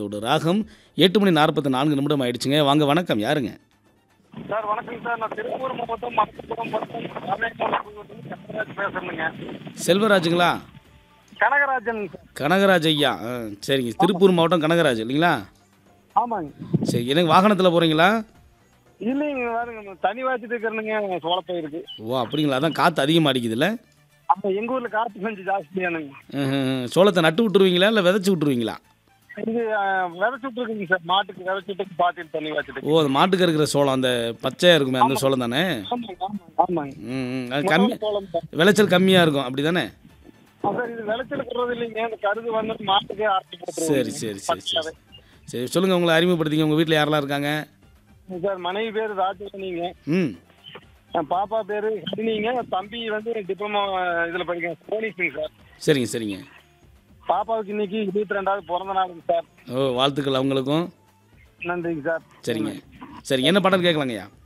திரைப்படத்தோட ராகம் எட்டு மணி நாற்பத்தி நான்கு நிமிடம் ஆயிடுச்சுங்க வாங்க வணக்கம் யாருங்க சார் வணக்கம் சார் நான் திருப்பூர் மாவட்டம் மலப்புரம் வட்டம் ராமேஸ்வரம் கனகராஜ் பேசுறேங்க செல்வராஜுங்களா கனகராஜன் சார் கனகராஜ் ஐயா ஆ, சரிங்க திருப்பூர் மாவட்டம் கனகராஜ் இல்லைங்களா ஆமாங்க சரி எனக்கு வாகனத்தில் போகிறீங்களா இல்லைங்க பாருங்க தனி வாச்சிட்டு இருக்கிறனுங்க சோளப்பயிருக்கு ஓ அப்படிங்களா அதான் காற்று அதிகமாக அடிக்குதுல்ல அப்போ எங்கள் ஊரில் காற்று கொஞ்சம் ஜாஸ்தியானுங்க ம்ஹும். சோளத்தை நட்டு விட்டுருவீங்களா இல்லை விதைச்சி விட்டுருவீங்களா இது விதைச்சுட்டு இருக்குங்க சார் மாட்டுக்கு விதைச்சுட்டு பாத்திட்டு தண்ணி வாச்சிட்டு ஓ அது மாட்டுக்கு இருக்கிற சோளம் அந்த பச்சையாக இருக்குமே அந்த சோளம் தானே ஆமாங்க ஆமாங்க ஆமாங்க ம் ம். அது கம்மி சோளம் தான் விளைச்சல் கம்மியாக இருக்கும் அப்படி தானே ஆ, சார் இது விளைச்சல் போடுறது இல்லைங்க இந்த கருது வந்து மாட்டுக்கே ஆட்டி போட்டுருவோம் சரி சரி சரி சரி சரி சொல்லுங்கள் உங்களை அறிமுகப்படுத்திங்க உங்கள் வீட்டில் யாரெல்லாம் இருக்காங்க சார் மனைவி பேர் ராஜவனிங்க ம் என் பாப்பா பேர் ஹரிணிங்க தம்பி வந்து டிப்ளமோ இதில் படிக்கிறேன் போலீஸுங்க சார் சரிங்க சரிங்க பாப்பாவுக்கு இன்னைக்கு இருபத்தி ரெண்டாவது பிறந்த நாளுங்க சார் ஓ வாழ்த்துக்கள் அவங்களுக்கும் நன்றிங்க சார் சரிங்க சரி என்ன பாடல் கேட்கலாங்கய்யா